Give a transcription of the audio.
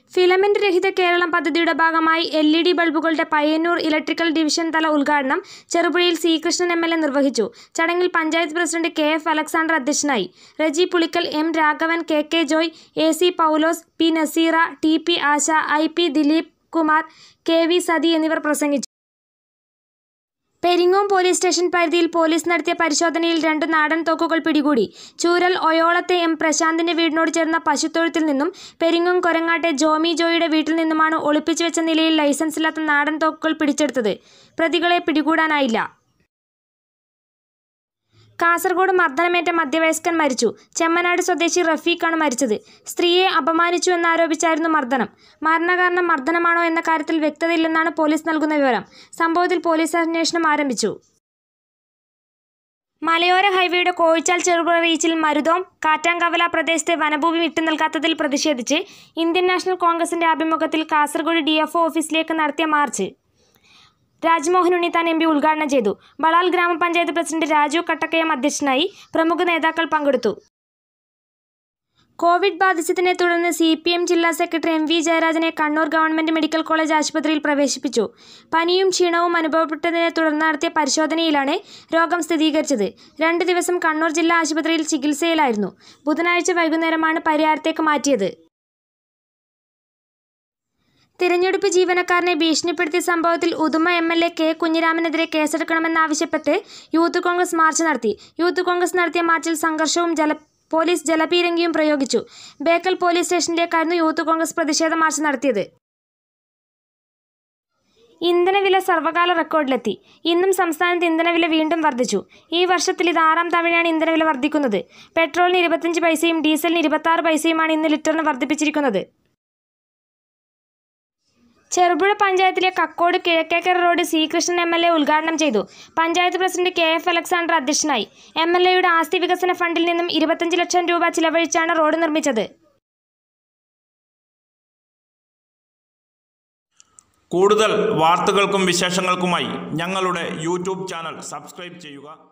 filament രഹിത കേരളം പദ്ധതിയുടെ ഭാഗമായി എൽ ഇ ഡി ബൾബുകളുടെ പയ്യന്നൂർ ഇലക്ട്രിക്കൽ ഡിവിഷൻ തല ഉദ്ഘാടനം ചെറുപുഴയിൽ ശ്രീകൃഷ്ണൻ എം എൽ എ നിർവഹിച്ചു ചടങ്ങിൽ panchayat president K F Alexander അധ്യക്ഷനായി Reji Pulickal M Raghavan K K Joy A C Paulose P Naseera T P Asha I P Dileep Kumar K V Sathi എന്നിവർ പ്രസംഗിച്ചു പെരിങ്ങോം പോലീസ് സ്റ്റേഷൻ പരിധിയിൽ പോലീസ് നടത്തിയ പരിശോധനയിൽ രണ്ട് നാടൻ തോക്കുകൾ പിടികൂടി ചൂരൽ ഒയോളത്തെ എം പ്രശാന്തിന്റെ വീടിനോട് ചേർന്ന പശുത്തൊഴുത്തിൽ നിന്നും പെരിങ്ങോം കൊരങ്ങാട്ടെ ജോമി ജോയിയുടെ വീട്ടിൽ നിന്നുമാണ് ഒളിപ്പിച്ചു വെച്ച നിലയിൽ ലൈസൻസില്ലാത്ത നാടൻ തോക്കുകൾ പിടിച്ചെടുത്തത് പ്രതികളെ പിടികൂടാനായില്ല കാസർഗോഡ് മർദ്ദനമേറ്റ മധ്യവയസ്കൻ മരിച്ചു ചെമ്മനാട് സ്വദേശി റഫീഖാണ് മരിച്ചത് സ്ത്രീയെ അപമാനിച്ചു എന്നാരോപിച്ചായിരുന്നു മർദ്ദനം മരണകാരണം മർദ്ദനമാണോ എന്ന കാര്യത്തിൽ വ്യക്തതയില്ലെന്നാണ് പോലീസ് നൽകുന്ന വിവരം സംഭവത്തിൽ പോലീസ് അന്വേഷണം ആരംഭിച്ചു മലയോര ഹൈവേയുടെ കോഴിച്ചാൽ ചെറുപുഴ റീച്ചിൽ മരുതോം കാറ്റാങ്കവല പ്രദേശത്തെ വനഭൂമി വിട്ടു നൽകാത്തതിൽ പ്രതിഷേധിച്ച് ഇന്ത്യൻ നാഷണൽ കോൺഗ്രസിന്റെ ആഭിമുഖ്യത്തിൽ കാസർഗോഡ് ഡി ഓഫീസിലേക്ക് നടത്തിയ march Rajmohan Unnithan M P ഉദ്ഘാടനം ചെയ്തു ബളാൽ ഗ്രാമപഞ്ചായത്ത് പ്രസിഡന്റ് രാജു കട്ടക്കയം അധ്യക്ഷനായി പ്രമുഖ നേതാക്കൾ പങ്കെടുത്തു കോവിഡ് ബാധിച്ചതിനെ തുടർന്ന് സി പി എം ജില്ലാ സെക്രട്ടറി എം വി ജയരാജനെ കണ്ണൂർ ഗവൺമെന്റ് മെഡിക്കൽ കോളേജ് ആശുപത്രിയിൽ പ്രവേശിപ്പിച്ചു പനിയും ക്ഷീണവും അനുഭവപ്പെട്ടതിനെ തുടർന്ന് നടത്തിയ പരിശോധനയിലാണ് രോഗം സ്ഥിരീകരിച്ചത് രണ്ട് ദിവസം കണ്ണൂർ ജില്ലാ ആശുപത്രിയിൽ ചികിത്സയിലായിരുന്നു ബുധനാഴ്ച വൈകുന്നേരമാണ് പരിഹാരത്തേക്ക് മാറ്റിയത് തിരഞ്ഞെടുപ്പ് ജീവനക്കാരനെ ഭീഷണിപ്പെടുത്തിയ സംഭവത്തിൽ Uduma M L A K കുഞ്ഞിരാമനെതിരെ കേസെടുക്കണമെന്നാവശ്യപ്പെട്ട് യൂത്ത് കോൺഗ്രസ് മാർച്ച് നടത്തി യൂത്ത് കോൺഗ്രസ് നടത്തിയ മാർച്ചിൽ സംഘർഷവും ജല പോലീസ് ജലപീരങ്കിയും പ്രയോഗിച്ചു ബേക്കൽ പോലീസ് സ്റ്റേഷനിലേക്കായിരുന്നു യൂത്ത് കോൺഗ്രസ് പ്രതിഷേധ മാർച്ച് നടത്തിയത് ഇന്ധനവില സർവകാല റെക്കോർഡിലെത്തി ഇന്നും സംസ്ഥാനത്ത് ഇന്ധനവില വീണ്ടും വർദ്ധിച്ചു ഈ വർഷത്തിൽ ഇത് ആറാം തവണയാണ് ഇന്ധനവില വർദ്ധിക്കുന്നത് പെട്രോളിന് ഇരുപത്തഞ്ച് പൈസയും ഡീസലിന് ഇരുപത്താറ് പൈസയുമാണ് ഇന്ന് ലിറ്ററിന് വർദ്ധിപ്പിച്ചിരിക്കുന്നത് ചെറുപുഴ പഞ്ചായത്തിലെ Kakkode Kizhakkekara road Sreekrishnan M L A ഉദ്ഘാടനം ചെയ്തു panchayat president K F Alexander അധ്യക്ഷനായി എം എൽ എയുടെ ആസ്തി വികസന ഫണ്ടിൽ നിന്നും ഇരുപത്തഞ്ച് ലക്ഷം രൂപ ചിലവഴിച്ചാണ് റോഡ് നിർമ്മിച്ചത് കൂടുതൽ വാർത്തകൾക്കും വിശേഷങ്ങൾക്കുമായി ഞങ്ങളുടെ യൂട്യൂബ് ചാനൽ സബ്സ്ക്രൈബ് ചെയ്യുക